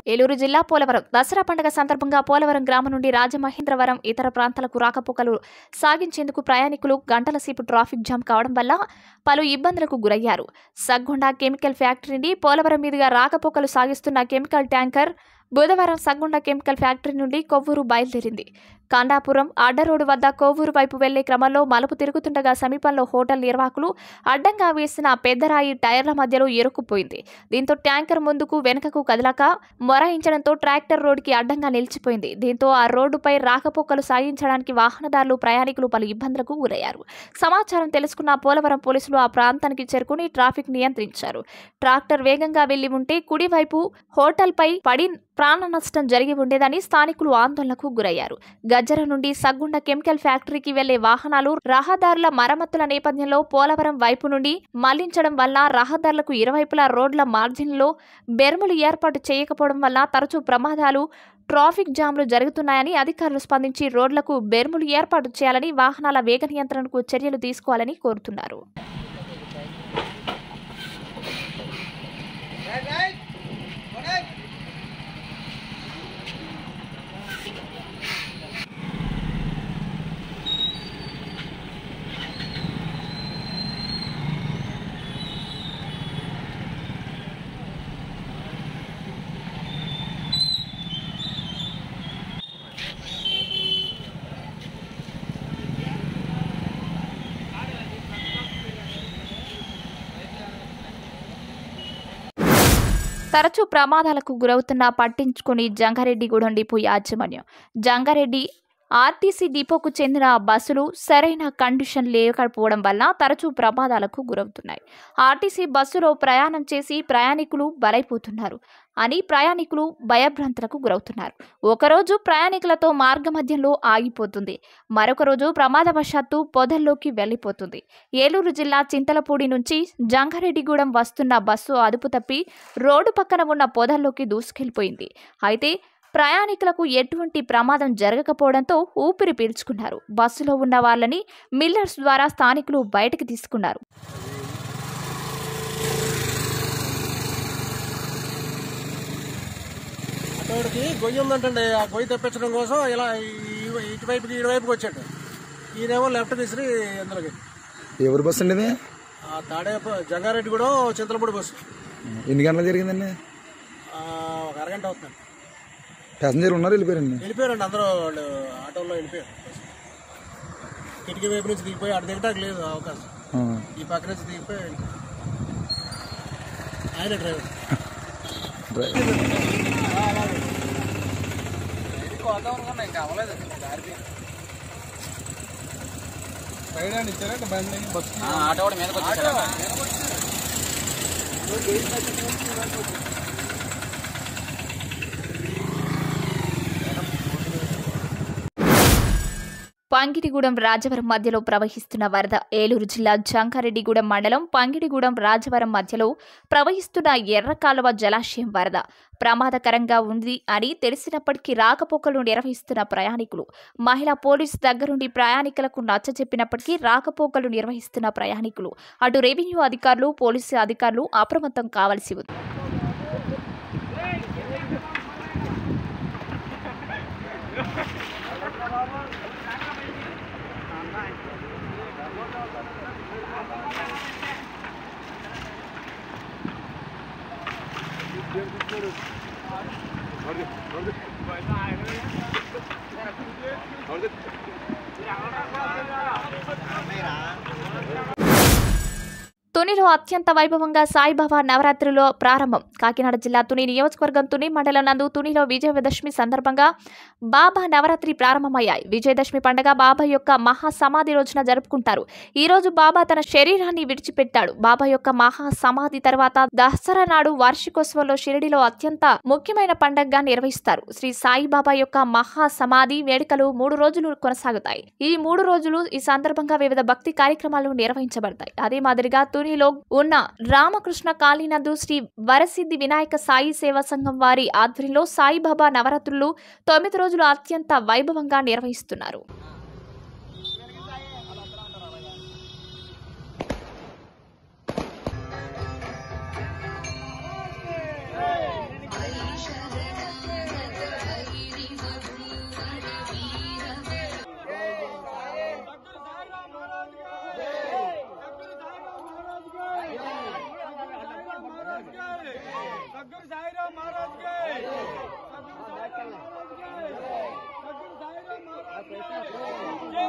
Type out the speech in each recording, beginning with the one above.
ఏలూరు జిల్లా పోలవరం దసరా పండుగ సందర్భంగా పోలవరం గ్రామం నుండి రాజమహేంద్రవరం ఇతర ప్రాంతాలకు రాకపోకలు సాగించేందుకు ప్రయాణికులు గంటల సేపు ట్రాఫిక్ జామ్ కావడం వల్ల పలు ఇబ్బందులకు గురయ్యారు సగ్గొండ కెమికల్ ఫ్యాక్టరీ నుండి పోలవరం మీదుగా రాకపోకలు సాగిస్తున్న కెమికల్ ట్యాంకర్ బుధవారం సగ్గొండ కెమికల్ ఫ్యాక్టరీ నుండి కొవ్వూరు బయలుదేరింది కాండాపురం అడ్డ రోడ్డు వద్ద కొవ్వూరు వైపు వెళ్లే క్రమంలో మలుపు తిరుగుతుండగా సమీపంలో హోటల్ నిర్వాహకులు అడ్డంగా వేసిన పెద్దరాయి టైర్ల మధ్యలో ఇరుక్కుపోయింది దీంతో ట్యాంకర్ ముందుకు వెనుకకు కదలక మొరాయించడంతో ట్రాక్టర్ రోడ్డుకి అడ్డంగా నిలిచిపోయింది దీంతో ఆ రోడ్డుపై రాకపోకలు సాగించడానికి వాహనదారులు ప్రయాణికులు పలు ఇబ్బందులకు గురయ్యారు సమాచారం తెలుసుకున్న పోలవరం పోలీసులు ఆ ప్రాంతానికి చేరుకుని ట్రాఫిక్ నియంత్రించారు ట్రాక్టర్ వేగంగా వెళ్లి ఉంటే కుడివైపు హోటల్పై పడి ప్రాణ నష్టం జరిగి ఉండేదని స్థానికులు ఆందోళనకు గురయ్యారు గజ్జర నుండి సగ్గుండ కెమికల్ ఫ్యాక్టరీకి వెళ్లే వాహనాలు రహదారుల మరమ్మతుల నేపథ్యంలో పోలవరం వైపు నుండి మళ్లించడం వల్ల రహదారులకు ఇరువైపులా రోడ్ల మార్జిన్లో బెర్ములు ఏర్పాటు చేయకపోవడం వల్ల తరచూ ప్రమాదాలు ట్రాఫిక్ జామ్లు జరుగుతున్నాయని అధికారులు స్పందించి రోడ్లకు బెర్ములు ఏర్పాటు చేయాలని వాహనాల వేగ నియంత్రణకు చర్యలు తీసుకోవాలని కోరుతున్నారు తరచూ ప్రమాదాలకు గురవుతున్న పట్టించుకుని జంగారెడ్డిగూడెం డిపో యాజమాన్యం జంగారెడ్డి ఆర్టీసీ డిపోకు చెందిన బస్సులు సరైన కండిషన్ లేకపోవడం వల్ల తరచూ ప్రమాదాలకు గురవుతున్నాయి ఆర్టీసీ బస్సులో ప్రయాణం చేసి ప్రయాణికులు బలైపోతున్నారు అని ప్రయాణికులు భయభ్రాంతులకు గురవుతున్నారు ఒకరోజు ప్రయాణికులతో మార్గమధ్యంలో ఆగిపోతుంది మరొక రోజు ప్రమాదవశాత్తు పొదల్లోకి వెళ్లిపోతుంది ఏలూరు జిల్లా చింతలపూడి నుంచి జంగారెడ్డిగూడెం వస్తున్న బస్సు అదుపు తప్పి రోడ్డు పక్కన ఉన్న పొదల్లోకి దూసుకెళ్లిపోయింది అయితే ప్రయాణికులకు ఎటువంటి ప్రమాదం జరగకపోవడంతో ఊపిరి పీల్చుకున్నారు బస్సులో ఉన్న వాళ్ళని మిల్లర్స్ ద్వారా స్థానికులు బయటకు తీసుకున్నారు అతడికి గొయ్యి ఉందంటండి ఆ గొయ్యి తెప్పించడం కోసం ఇలా ఈ- ఇటువైపుకి ఇటువైపుకి వచ్చాడు ఈయనేమో లెఫ్ట్ విసిరి అందులోకి ఎవరి బస్సు అండి ఇది ఆ తాడే జంగారెడ్డి కూడా చింతలపూడి బస్సు ఎన్ని గంటలు జరిగిందండి ఆ, ఒక అరగంట అవుతుంది ప్యాసింజర్ ఉన్నారు వెళ్ళిపోయారండి వెళ్ళిపోయారండి అందరూ వాళ్ళు ఆటోలో వెళ్ళిపోయారు కిటికీ వైపు నుంచి దిగిపోయి అటు దిగటానికి లేదు అవకాశం ఆ. ఈ పక్క నుంచి దిగిపోయి వెళ్ళిపోయారు. ఆయన డ్రైవర్ డ్రై- ఆటో కూడా మీదకి వచ్చేసాడు పంగిడిగూడెం రాజవరం మధ్యలో ప్రవహిస్తున్న వరద ఏలూరు జిల్లా జంగారెడ్డిగూడెం మండలం పంగిడిగూడెం రాజవరం మధ్యలో ప్రవహిస్తున్న ఎర్ర కాలువ జలాశయం వరద ప్రమాదకరంగా ఉంది అని తెలిసినప్పటికీ రాకపోకలు నిర్వహిస్తున్న ప్రయాణికులు మహిళా పోలీసు దగ్గరుండి ప్రయాణికులకు నచ్చజెప్పినప్పటికీ రాకపోకలు నిర్వహిస్తున్న ప్రయాణికులు అటు రెవెన్యూ అధికారులు పోలీసు అధికారులు అప్రమత్తం కావాల్సి ఉంది తునిలో అత్యంత వైభవంగా సాయిబాబా నవరాత్రిలో ప్రారంభం కాకినాడ జిల్లా తుని నియోజకవర్గం తుని మండలం నందు తునిలో విజయదశమి సందర్భంగా బాబా నవరాత్రి ప్రారంభమయ్యాయి విజయదశమి పండుగ బాబా యొక్క మహా సమాధి రోజున జరుపుకుంటారు ఈ రోజు బాబా తన శరీరాన్ని విడిచిపెట్టాడు బాబా యొక్క మహా సమాధి తర్వాత దసరా నాడు వార్షికోత్సవంలో షిరిడిలో అత్యంత ముఖ్యమైన పండుగగా నిర్వహిస్తారు శ్రీ సాయిబాబా యొక్క మహా సమాధి వేడుకలు మూడు రోజులు కొనసాగుతాయి ఈ మూడు రోజులు ఈ సందర్భంగా వివిధ భక్తి కార్యక్రమాలు నిర్వహించబడతాయి అదే మాదిరిగా తునిలో ఉన్న రామకృష్ణ కాళీనందు శ్రీ వరసిద్ధి వినాయక సాయి సేవా సంఘం వారి ఆధ్వర్యంలో సాయిబాబా నవరాత్రులు తొమ్మిది రోజులు అత్యంత వైభవంగా నిర్వహిస్తున్నారు శరణం సద్గురు సాయిరామ్ మహారాజ్ కి సద్గురు సాయిరామ్ మహారాజ్ కి సద్గురు సాయిరామ్ మహారాజ్ కి జై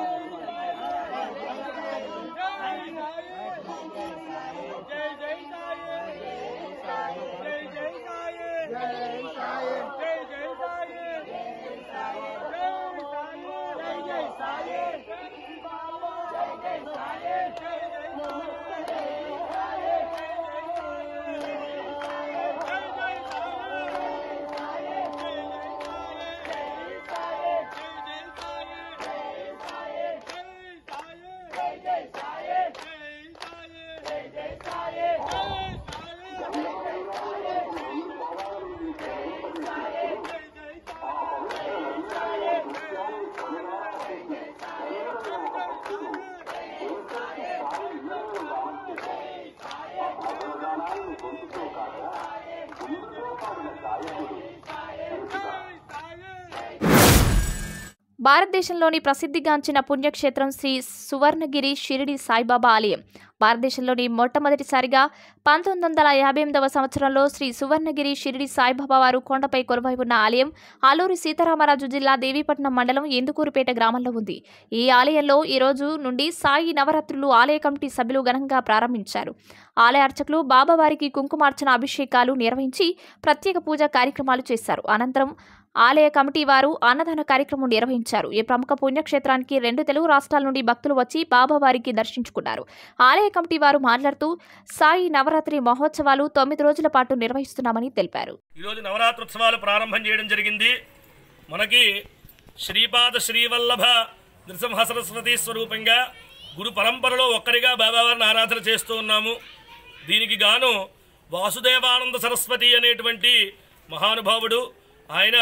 సాయి జై జై సాయి జై జై సాయి జై సాయి జై జై సాయి జై సాయి జై జై సాయి జై బాబా జై జై సాయి జై జై భారతదేశంలోని ప్రసిద్ధిగాంచిన పుణ్యక్షేత్రం శ్రీ సువర్ణగిరి షిరిడి సాయిబాబా ఆలయం భారతదేశంలోని మొట్టమొదటిసారిగా పంతొమ్మిది వందల యాభై ఎనిమిదవ సంవత్సరంలో శ్రీ సువర్ణగిరి షిరిడి సాయిబాబా వారు కొండపై కొలువై ఉన్న ఆలయం ఆలూరి సీతారామరాజు జిల్లా దేవీపట్నం మండలం ఎందుకూరుపేట గ్రామంలో ఉంది ఈ ఆలయంలో ఈ రోజు నుండి సాయి నవరాత్రులు ఆలయ కమిటీ సభ్యులు ఘనంగా ప్రారంభించారు ఆలయ అర్చకులు బాబావారికి కుంకుమార్చన అభిషేకాలు నిర్వహించి ప్రత్యేక పూజా కార్యక్రమాలు చేశారు అనంతరం ఆలయ కమిటీ వారు అన్నదాన కార్యక్రమం నిర్వహించారు ఈ ప్రముఖ పుణ్యక్షేత్రానికి రెండు తెలుగు రాష్ట్రాల నుండి భక్తులు వచ్చి బాబావారికి దర్శించుకున్నారు ఆలయ కమిటీ వారు మాట్లాడుతూ సాయి నవరాత్రి మహోత్సవాలు తొమ్మిది రోజుల పాటు నిర్వహిస్తున్నామని తెలిపారు ఈరోజు నవరాత్రోత్సవాలు ప్రారంభం చేయడం జరిగింది మనకి శ్రీపాద శ్రీవల్లభ నృసింహ సరస్వతి స్వరూపంగా గురు పరంపరలో ఒక్కరిగా బాబావారిని ఆరాధన చేస్తూ ఉన్నాము దీనికి గాను వాసుదేవానంద సరస్వతి అనేటువంటి మహానుభావుడు ఆయన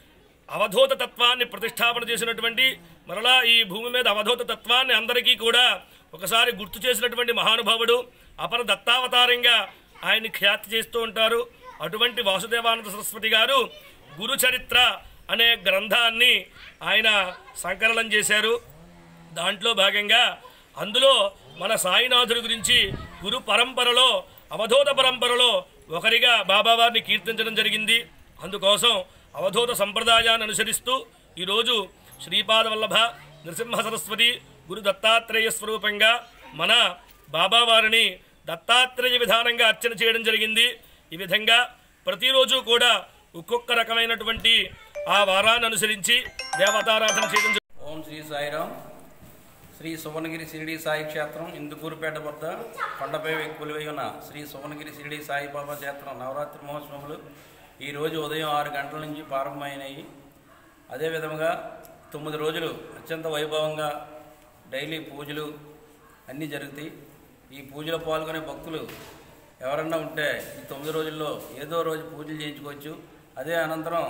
అవధూత తత్వాన్ని ప్రతిష్టాపన చేసినటువంటి మరలా ఈ భూమి మీద అవధూత తత్వాన్ని అందరికీ కూడా ఒకసారి గుర్తు చేసినటువంటి మహానుభావుడు అపర దత్తావతారంగా ఆయన్ని ఖ్యాతి చేస్తూ ఉంటారు అటువంటి వాసుదేవానంద సరస్వతి గారు గురు చరిత్ర అనే గ్రంథాన్ని ఆయన సంకలనం చేశారు దాంట్లో భాగంగా అందులో మన సాయినాథుడి గురించి గురు పరంపరలో అవధూత పరంపరలో ఒకరిగా బాబావారిని కీర్తించడం జరిగింది అందుకోసం అవధూత సంప్రదాయాన్ని అనుసరిస్తూ ఈరోజు శ్రీపాద వల్లభ నృసింహ సరస్వతి గురు దత్తాత్రేయ స్వరూపంగా మన బాబావారిని దత్తాత్రేయ విధానంగా అర్చన చేయడం జరిగింది ఈ విధంగా ప్రతిరోజు కూడా ఒక్కొక్క రకమైనటువంటి ఆ వారాన్ని అనుసరించి దేవతారాధన చేయడం జరుగుతుంది. ఓం శ్రీ సాయిరాం శ్రీ సువర్ణగిరి షిరిడి సాయి క్షేత్రం ఇందుకూరుపేట వద్ద కొండపై కొలువై ఉన్న శ్రీ సువర్ణగిరి షిరిడి సాయిబాబా క్షేత్రం నవరాత్రి మహోత్సవములు ఈరోజు ఉదయం ఆరు గంటల నుంచి ప్రారంభమైనాయి అదేవిధంగా తొమ్మిది రోజులు అత్యంత వైభవంగా డైలీ పూజలు అన్నీ జరుగుతాయి ఈ పూజలో పాల్గొనే భక్తులు ఎవరన్నా ఉంటే ఈ తొమ్మిది రోజుల్లో ఏదో రోజు పూజలు చేయించుకోవచ్చు అదే అనంతరం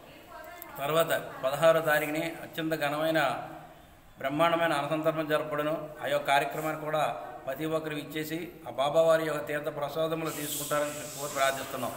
తర్వాత పదహారో తారీఖుని అత్యంత ఘనమైన బ్రహ్మాండమైన అన్నసంతర్పణ జరపడను ఆ యొక్క కార్యక్రమాన్ని కూడా ప్రతి ఒక్కరు ఇచ్చేసి ఆ బాబావారి యొక్క తీర్థ ప్రసాదములు తీసుకుంటారని కోరి ప్రార్థిస్తున్నాం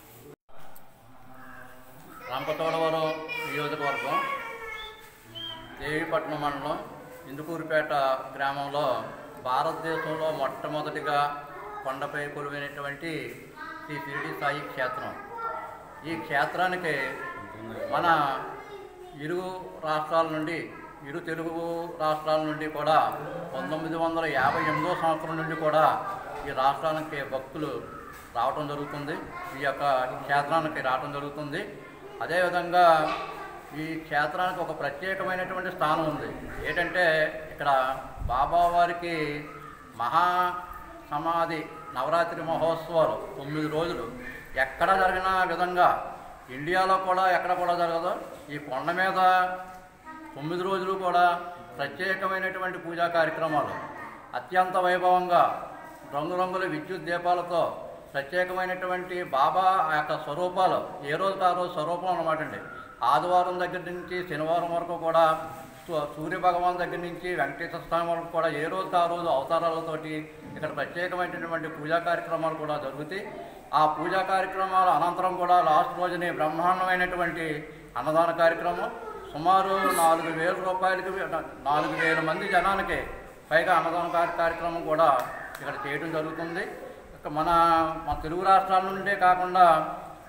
రాంపతోడవరం నియోజకవర్గం దేవీపట్నం మండలం ఇందుకూరుపేట గ్రామంలో భారతదేశంలో మొట్టమొదటిగా కొండపై కొలువైనటువంటి శ్రీ షిరిడి సాయి క్షేత్రం ఈ క్షేత్రానికి మన ఇరు రాష్ట్రాల నుండి ఇరు తెలుగు రాష్ట్రాల నుండి కూడా పంతొమ్మిది వందల యాభై ఎనిమిదో సంవత్సరం నుండి కూడా ఈ రాష్ట్రానికి భక్తులు రావటం జరుగుతుంది ఈ యొక్క క్షేత్రానికి రావటం జరుగుతుంది అదేవిధంగా ఈ క్షేత్రానికి ఒక ప్రత్యేకమైనటువంటి స్థానం ఉంది ఏంటంటే ఇక్కడ బాబావారికి మహా సమాధి నవరాత్రి మహోత్సవాలు తొమ్మిది రోజులు ఎక్కడ జరిగిన విధంగా ఇండియాలో కూడా ఎక్కడ కూడా జరగదు ఈ కొండ మీద తొమ్మిది రోజులు కూడా ప్రత్యేకమైనటువంటి పూజా కార్యక్రమాలు అత్యంత వైభవంగా రంగురంగుల విద్యుత్ దీపాలతో ప్రత్యేకమైనటువంటి బాబా ఆ యొక్క స్వరూపాలు ఏ రోజుకి ఆ రోజు స్వరూపం అనమాట అండి ఆదివారం దగ్గర నుంచి శనివారం వరకు కూడా సూ- సూర్య భగవాన్ దగ్గర నుంచి వెంకటేశ్వర స్వామి వరకు కూడా ఏ రోజుకి ఆ రోజు అవతారాలతోటి ఇక్కడ ప్రత్యేకమైనటువంటి పూజా కార్యక్రమాలు కూడా జరుగుతాయి ఆ పూజా కార్యక్రమాల అనంతరం కూడా లాస్ట్ రోజుని బ్రహ్మాండమైనటువంటి అన్నదాన కార్యక్రమం సుమారు నాలుగు వేల రూపాయలకి నాలుగు వేల మంది జనానికి పైగా అన్నదాన కార్య- కార్యక్రమం కూడా ఇక్కడ చేయడం జరుగుతుంది ఇక మన మన తెలుగు రాష్ట్రాల నుండే కాకుండా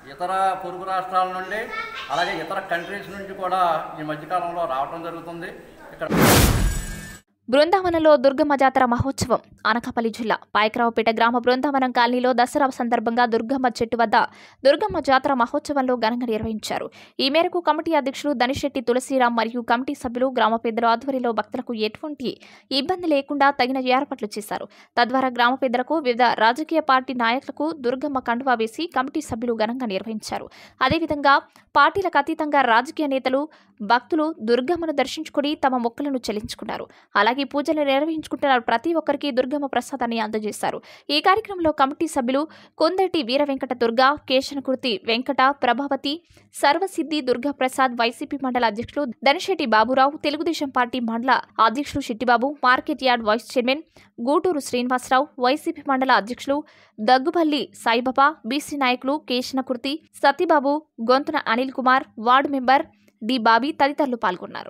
ఇతర పొరుగు రాష్ట్రాల నుండి అలాగే ఇతర కంట్రీస్ నుంచి కూడా ఈ మధ్యకాలంలో రావటం జరుగుతుంది ఇక్కడ బృందావనంలో దుర్గమ్మ జాతర మహోత్సవం అనకాపల్లి జిల్లా పాయకరావుపేట గ్రామ బృందావనం కాలనీలో దసరా సందర్భంగా దుర్గమ్మ చెట్టు వద్ద దుర్గమ్మ జాతర మహోత్సవంలో ఘనంగా నిర్వహించారు ఈ మేరకు కమిటీ అధ్యక్షులు దనిశెట్టి తులసిరాం మరియు కమిటీ సభ్యులు గ్రామ పెద్దల ఆధ్వర్యంలో భక్తులకు ఎటువంటి ఇబ్బంది లేకుండా తగిన ఏర్పాట్లు చేశారు తద్వారా గ్రామ పెద్దలకు వివిధ రాజకీయ పార్టీ నాయకులకు దుర్గమ్మ కండువా వేసి కమిటీ సభ్యులు ఘనంగా నిర్వహించారు అదేవిధంగా పార్టీలకు అతీతంగా రాజకీయ నేతలు భక్తులు దుర్గమ్మను దర్శించుకుని తమ మొక్కలను చెల్లించుకున్నారు అలాగే పూజలు నిర్వహించుకుంటున్న ప్రతి ఒక్కరికి దుర్గమ్మ ప్రసాదాన్ని అందజేశారు ఈ కార్యక్రమంలో కమిటీ సభ్యులు కొందటి వీర వెంకట దుర్గా కేశనకుర్తి వెంకట ప్రభావతి సర్వసిద్ధి దుర్గా ప్రసాద్ వైసీపీ మండల అధ్యక్షులు దనిశెట్టి బాబురావు తెలుగుదేశం పార్టీ మండల అధ్యక్షులు Settibabu market yard vice chairman Gooturu Srinivasarao YCP మండల అధ్యక్షులు దగ్గుపల్లి సాయిబాబా బీసీ నాయకులు Kesanakurthi Satibabu Gontuna Anil Kumar ward member D Bobby తదితరులు పాల్గొన్నారు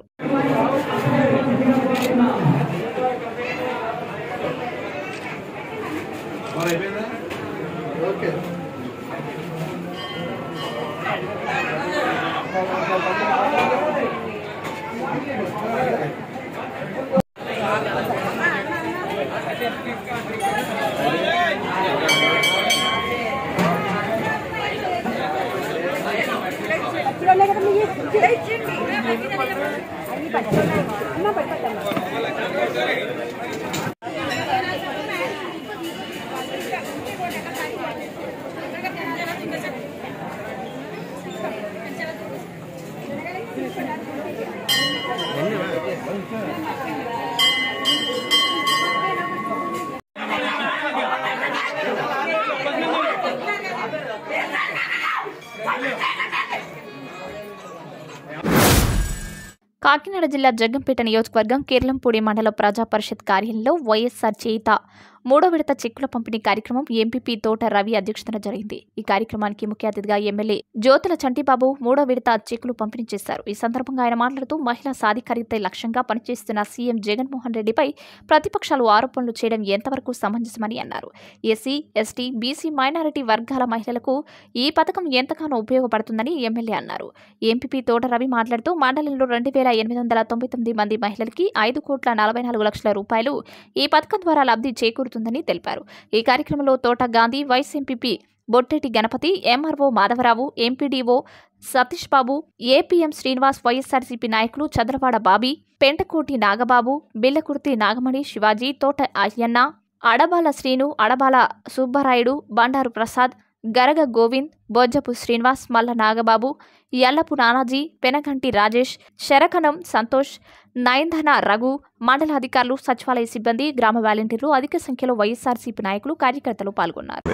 కాకినాడ జిల్లా జగ్గంపేట నియోజకవర్గం కిర్లంపూడి మండల ప్రజా పరిషత్ కార్యాలయంలో వైఎస్ఆర్ చేత మూడో విడత చెక్కుల పంపిణీ కార్యక్రమం ఎంపీపీ తోట రవి అధ్యక్షతన జరిగింది ఈ కార్యక్రమానికి ముఖ్య అతిథిగా ఎమ్మెల్యే జ్యోతుల చంటిబాబు మూడో విడత చెక్కులు పంపిణీ చేశారు ఈ సందర్భంగా ఆయన మాట్లాడుతూ మహిళా సాధికారిత లక్ష్యంగా పనిచేస్తున్న సీఎం జగన్మోహన్ రెడ్డిపై ప్రతిపక్షాలు ఆరోపణలు చేయడం ఎంతవరకు సమంజసమని అన్నారు ఎస్సీ ఎస్టీ బీసీ మైనారిటీ వర్గాల మహిళలకు ఈ పథకం ఎంతగానో ఉపయోగపడుతుందని ఎమ్మెల్యే అన్నారు ఎంపీపీ తోట రవి మాట్లాడుతూ మండలంలో రెండు వేల ఎనిమిది వందల తొంభై తొమ్మిది మంది మహిళలకి ఐదు కోట్ల నలభై నాలుగు లక్షల రూపాయలు ఈ పథకం ద్వారా లబ్ధి చేకూరుతుందని తెలిపారు ఈ కార్యక్రమంలో Thota Gandhi vice MPP Bottetti Ganapathi MRO Madhavarao MPDO Satish Babu APM Srinivas YSRCP నాయకులు చంద్రవాడ బాబీ పెంటకోటి నాగబాబు బిల్లకుర్తి నాగమణి శివాజీ తోట అయ్యన్న అడబాల శ్రీను అడబాల సుబ్బరాయుడు బండారు ప్రసాద్ గరగ గోవింద్ బొజ్జపు శ్రీనివాస్ మల్ల నాగబాబు యల్లపు నానాజీ పెనగంటి రాజేష్ శరకణం సంతోష్ నయన్ధన రఘు మండల అధికారులు సచివాలయ సిబ్బంది గ్రామ వాలంటీర్లు అధిక సంఖ్యలో వైఎస్ఆర్సీపీ నాయకులు కార్యకర్తలు పాల్గొన్నారు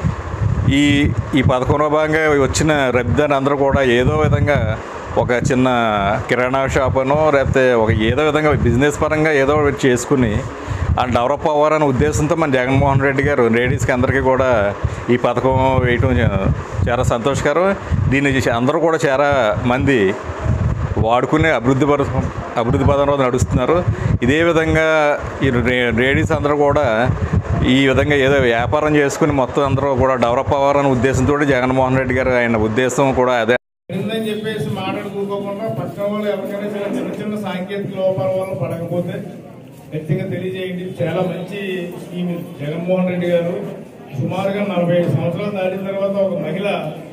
ఈ ఈ పథకంలో భాగంగా వచ్చిన రబ్దాన్ని అందరూ కూడా ఏదో విధంగా ఒక చిన్న కిరాణా షాప్ అనో లేకపోతే ఒక ఏదో విధంగా బిజినెస్ పరంగా ఏదో ఒకటి చేసుకుని ఆ డెవలప్ అవ్వాలనే ఉద్దేశంతో మన జగన్మోహన్ రెడ్డి గారు లేడీస్కి అందరికీ కూడా ఈ పథకం వేయటం చాలా సంతోషకరం దీన్ని చూసి అందరూ కూడా చాలా మంది వాడుకునే అభివృద్ధి పర అభివృద్ధి పదంలో నడుస్తున్నారు ఇదే విధంగా ఈ రే- లేడీస్ అందరూ కూడా ఈ విధంగా ఏదో వ్యాపారం చేసుకుని మొత్తం అందరూ కూడా డెవలప్ అవ్వాలనే ఉద్దేశంతో జగన్మోహన్ రెడ్డి గారు ఆయన ఉద్దేశం కూడా అదే ఉందని చెప్పేసి మాట్లాడుకోకుండా పక్కన వాళ్ళు ఎవరికైనా సరే చిన్న చిన్న సాంకేతిక లోపాల వల్ల పడకపోతే ఖచ్చితంగా తెలియజేయండి చాలా మంచి స్కీమ్ ఇది. జగన్మోహన్ రెడ్డి గారు సుమారుగా నలభై ఐదు సంవత్సరాలు దాటిన తర్వాత ఒక మహిళ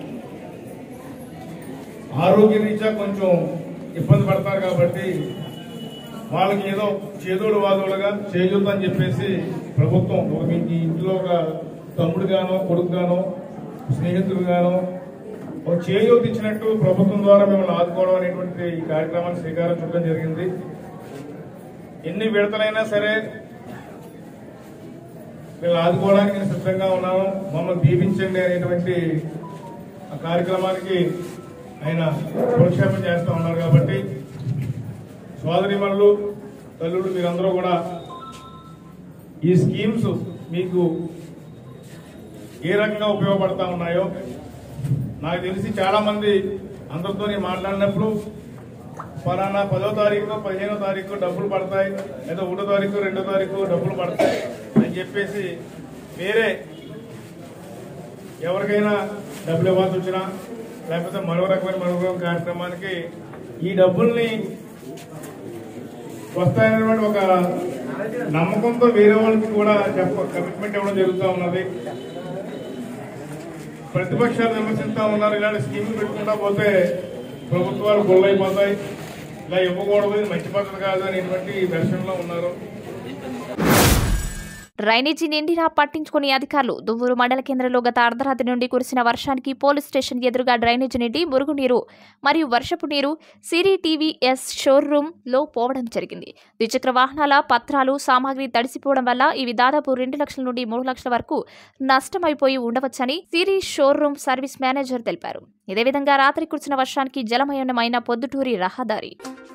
ఆరోగ్య రీత్యా కొంచెం ఇబ్బంది పడతారు కాబట్టి వాళ్ళకి ఏదో చేదోడు వాదోడుగా చేయూతని చెప్పేసి ప్రభుత్వం ఒక మీ ఇంట్లో ఒక తమ్ముడు గానో కొడుకు గానో స్నేహితుడు గానో ఒక చేయూత ఇచ్చినట్టు ప్రభుత్వం ద్వారా మిమ్మల్ని ఆదుకోవడం అనేటువంటి ఈ కార్యక్రమాన్ని శ్రీకారం చుట్టడం జరిగింది ఎన్ని విడతలైనా సరే వీళ్ళు ఆదుకోవడానికి నేను సిద్ధంగా ఉన్నాను మమ్మల్ని దీపించండి అనేటువంటి ఆ కార్యక్రమానికి ఆయన ప్రోక్షేపం చేస్తూ ఉన్నారు కాబట్టి సోదరిమణులు తల్లుడు మీరందరూ కూడా ఈ స్కీమ్స్ మీకు ఏ రకంగా ఉపయోగపడతా ఉన్నాయో నాకు తెలిసి చాలా మంది అందరితో నేను మాట్లాడినప్పుడు ఫలానా పదో తారీఖు పదిహేనో తారీఖు డబ్బులు పడతాయి లేదా ఒకటో తారీఖు రెండో తారీఖు డబ్బులు పడతాయి అని చెప్పేసి వేరే ఎవరికైనా డబ్బులు ఇవ్వాల్సి వచ్చినా లేకపోతే మరో రకమైన మరో రకమైన కార్యక్రమానికి ఈ డబ్బుల్ని వస్తాయనేటువంటి ఒక నమ్మకంతో వేరే వాళ్ళకి కూడా చెప్ప కమిట్మెంట్ ఇవ్వడం జరుగుతూ ఉన్నది ప్రతిపక్షాలు విమర్శిస్తా ఉన్నారు ఇలాంటి స్కీములు పెట్టుకుంటా పోతే ప్రభుత్వాలు గొల్లైపోతాయి ఇలా ఇవ్వకూడదు ఇది మంచి పద్ధతి కాదు అనేటువంటి దర్శనంలో ఉన్నారు డ్రైనేజీ నిండినా పట్టించుకుని అధికారులు దువ్వూరు మండల కేంద్రంలో గత అర్ధరాత్రి నుండి కురిసిన వర్షానికి పోలీస్ స్టేషన్ ఎదురుగా డ్రైనేజీ నిండి మురుగునీరు మరియు వర్షపు నీరు సిరి టీవీఎస్ షోరూమ్ లో పోవడం జరిగింది ద్విచక్ర వాహనాల పత్రాలు సామాగ్రి తడిసిపోవడం వల్ల ఇవి దాదాపు రెండు లక్షల నుండి మూడు లక్షల వరకు నష్టమైపోయి ఉండవచ్చని సిరి షోరూమ్ సర్వీస్ మేనేజర్ తెలిపారు ఇదే విధంగా రాత్రి కురిసిన వర్షానికి జలమయమైన పొద్దుటూరి రహదారి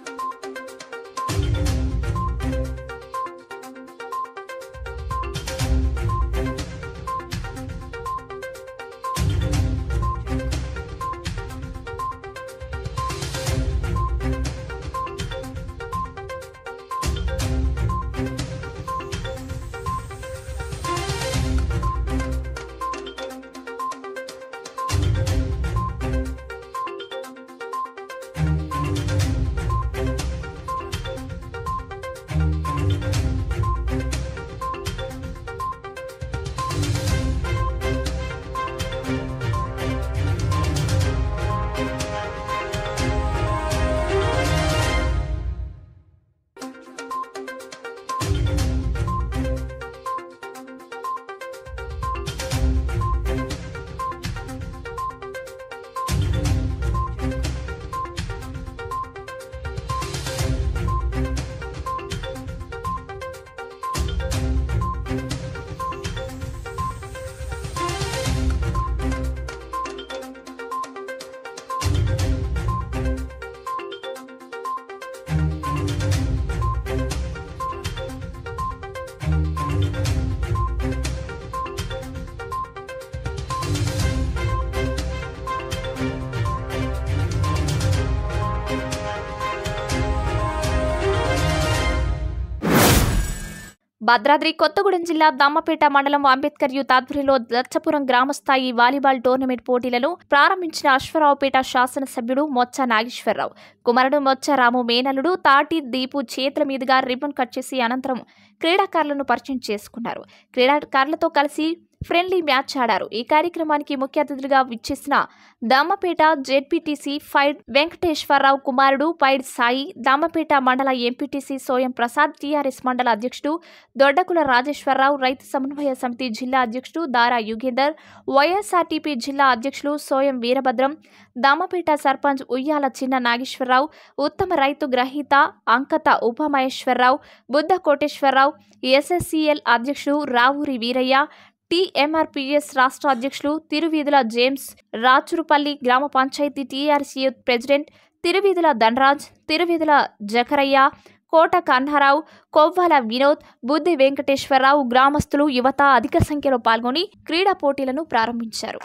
భద్రాద్రి కొత్తగూడెం జిల్లా దమ్మపేట మండలం అంబేద్కర్ యూత్ ఆధ్వర్యంలో దచ్చపురం గ్రామస్థాయి వాలీబాల్ టోర్నమెంట్ పోటీలను ప్రారంభించిన అశ్వరావుపేట శాసనసభ్యుడు మొచ్చ నాగేశ్వరరావు కుమారుడు మొచ్చ రాము మేనలుడు తాటి దీపు చేతుల మీదుగా రిబ్బన్ కట్ చేసి అనంతరం క్రీడాకారులను పరిచయం చేసుకున్నారు క్రీడాకారులతో కలిసి ఫ్రెండ్లీ మ్యాచ్ ఆడారు ఈ కార్యక్రమానికి ముఖ్య అతిథులుగా విచ్చేసిన దమ్మపేట జెడ్పీటీసీ ఫైడ్ వెంకటేశ్వరరావు కుమారుడు పైడ్ సాయి దమ్మపేట మండల ఎంపీటీసీ సోయం ప్రసాద్ టీఆర్ఎస్ మండల అధ్యక్షుడు దొడ్డకుల రాజేశ్వరరావు రైతు సమన్వయ సమితి జిల్లా అధ్యక్షుడు దారా యుగేందర్ వైఎస్ఆర్టీపీ జిల్లా అధ్యక్షులు సోయం వీరభద్రం దమ్మపేట సర్పంచ్ ఉయ్యాల చిన్న నాగేశ్వరరావు ఉత్తమ రైతు గ్రహీత అంకత ఉమామహేశ్వరరావు బుద్ధ కోటేశ్వరరావు ఎస్ఎస్సిఎల్ అధ్యక్షుడు రావూరి వీరయ్య టీఎంఆర్పీఎస్ రాష్ట్ర అధ్యక్షులు తిరువీధుల జేమ్స్ రాచురుపల్లి గ్రామ పంచాయతీ TRC youth president Tiruveedhula Dhanaraj Tiruveedhula Jakarayya Kota Kannarao Kovvala Vinod Buddhi Venkateswararao గ్రామస్తులు యువత అధిక సంఖ్యలో పాల్గొని క్రీడా పోటీలను ప్రారంభించారు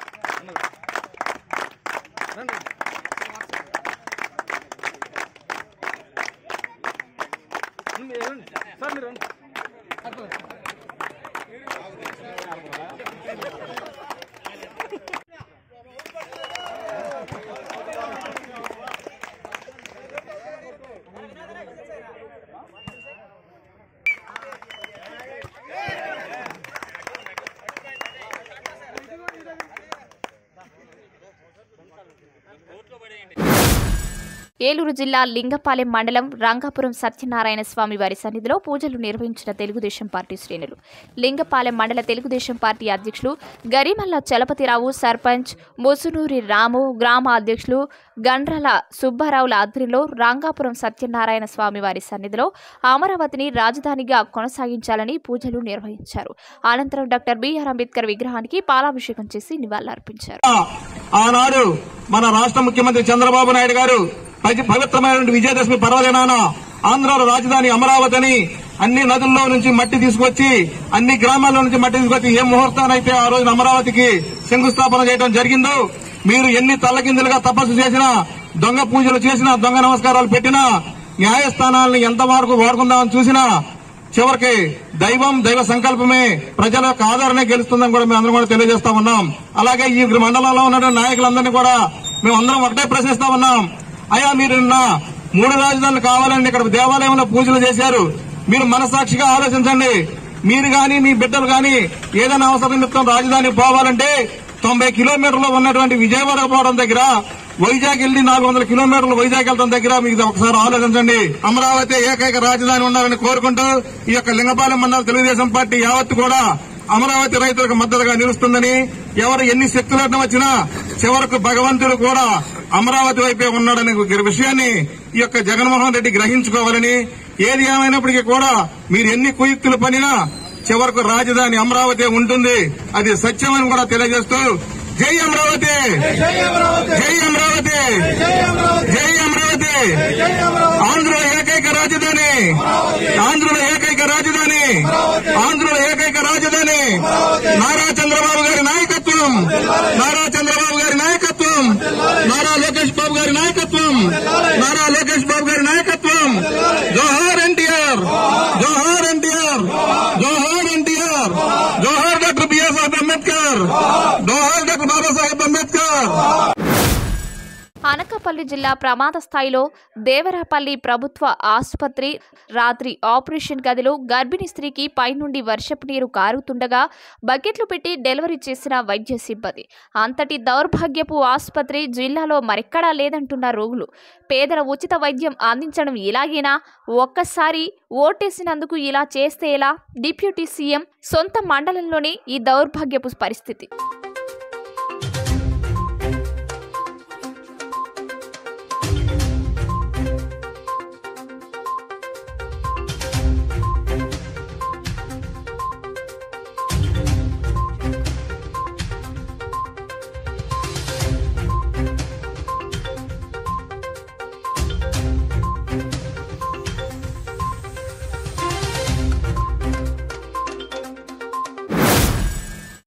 ఏలూరు జిల్లా లింగపాలెం మండలం రంగాపురం సత్యనారాయణ స్వామి వారి సన్నిధిలో పూజలు నిర్వహించిన తెలుగుదేశం పార్టీ శ్రేణులు లింగపాలెం మండల తెలుగుదేశం పార్టీ అధ్యక్షులు గరిమల్ల చలపతిరావు సర్పంచ్ ముసునూరి రాము గ్రామ అధ్యక్షులు గండ్రల సుబ్బారావుల ఆధ్వర్యంలో రంగాపురం సత్యనారాయణ స్వామి వారి సన్నిధిలో అమరావతిని రాజధానిగా కొనసాగించాలని పూజలు నిర్వహించారు అనంతరం డాక్టర్ బిఆర్ అంబేద్కర్ విగ్రహానికి పాలాభిషేకం చేసి నివాళులర్పించారు ఆనాడు మన రాష్ట్ర ముఖ్యమంత్రి చంద్రబాబు నాయుడు గారు పవి- పవిత్రమైనటువంటి విజయదశమి పర్వదినాన ఆంధ్రాలో రాజధాని అమరావతి అని అన్ని నదుల్లో నుంచి మట్టి తీసుకొచ్చి అన్ని గ్రామాల్లో నుంచి మట్టి తీసుకొచ్చి ఏ ముహూర్తానైతే ఆ రోజున అమరావతికి శంకుస్థాపన చేయడం జరిగిందో మీరు ఎన్ని తల్లకిందులుగా తపస్సు చేసినా దొంగ పూజలు చేసినా దొంగ నమస్కారాలు పెట్టినా న్యాయస్థానాలను ఎంత వరకు వాడుకుందామని చూసినా చివరికి దైవం దైవ సంకల్పమే ప్రజల యొక్క ఆదరణ గెలుస్తుందని కూడా మేము అందరం కూడా తెలియజేస్తా ఉన్నాం అలాగే ఈ మండలంలో ఉన్నటువంటి నాయకులందరినీ కూడా మేము అందరం ఒకటే ప్రశ్నిస్తా ఉన్నాం అయ్యా మీరు నిన్న మూడు రాజధానులు కావాలని ఇక్కడ దేవాలయంలో పూజలు చేశారు మీరు మనసాక్షిగా ఆలోచించండి మీరు గాని మీ బిడ్డలు గాని ఏదైనా అవసరం నిమిత్తం రాజధాని పోవాలంటే తొంభై కిలోమీటర్లు ఉన్నటువంటి విజయవాడ పోవడం దగ్గర వైజాగ్ వెళ్ళి నాలుగు వందల కిలోమీటర్లు వైజాగ్ వెళ్తాం దగ్గర మీకు ఒకసారి ఆలోచించండి అమరావతి ఏకైక రాజధాని ఉండాలని కోరుకుంటూ ఈ యొక్క లింగపాలెం మండల తెలుగుదేశం పార్టీ యావత్తు కూడా అమరావతి రైతులకు మద్దతుగా నిలుస్తుందని ఎవరు ఎన్ని శక్తులు వచ్చినా చివరకు భగవంతుడు కూడా అమరావతి వైపే ఉన్నాడనే విషయాన్ని ఈ యొక్క జగన్మోహన్ రెడ్డి గ్రహించుకోవాలని ఏది ఏమైనప్పటికీ కూడా మీరు ఎన్ని కుయుక్తులు పనినా చివరకు రాజధాని అమరావతి ఉంటుంది అది సత్యమని కూడా తెలియజేస్తూ జై అమరావతి జై అమరావతి జై అమరావతి ఆంధ్ర ఏకైక రాజధాని ఆంధ్రుల ఏకైక రాజధాని ఆంధ్రుల ఏకైక రాజధాని నారా చంద్రబాబు గారి నాయకత్వం నారా చంద్రబాబు గారి నాయకత్వం నారా లోకేష్ బాబు గారి నాయకత్వం నారా లోకేష్ బాబు గారి నాయకత్వం జోహార్ ఎన్టీఆర్ జోహార్ ఎన్టీఆర్ జోహార్ ఎన్టీఆర్ జోహార్ డాక్టర్ బిఆర్ సాహెబ్ అంబేద్కర్ జోహార్ డాక్టర్ బాబాసాహెబ్ అంబేద్కర్ అనకాపల్లి జిల్లా ప్రమాద స్థాయిలో దేవరాపల్లి ప్రభుత్వ ఆసుపత్రి రాత్రి ఆపరేషన్ గదిలో గర్భిణీ స్త్రీకి పైనుండి వర్షపు నీరు కారుతుండగా బకెట్లు పెట్టి డెలివరీ చేసిన వైద్య సిబ్బంది అంతటి దౌర్భాగ్యపు ఆసుపత్రి జిల్లాలో మరెక్కడా లేదంటున్న రోగులు పేదల ఉచిత వైద్యం అందించడం ఇలాగేనా ఒక్కసారి ఓటేసినందుకు ఇలా చేస్తే ఎలా డిప్యూటీ సీఎం సొంత మండలంలోనే ఈ దౌర్భాగ్యపు పరిస్థితి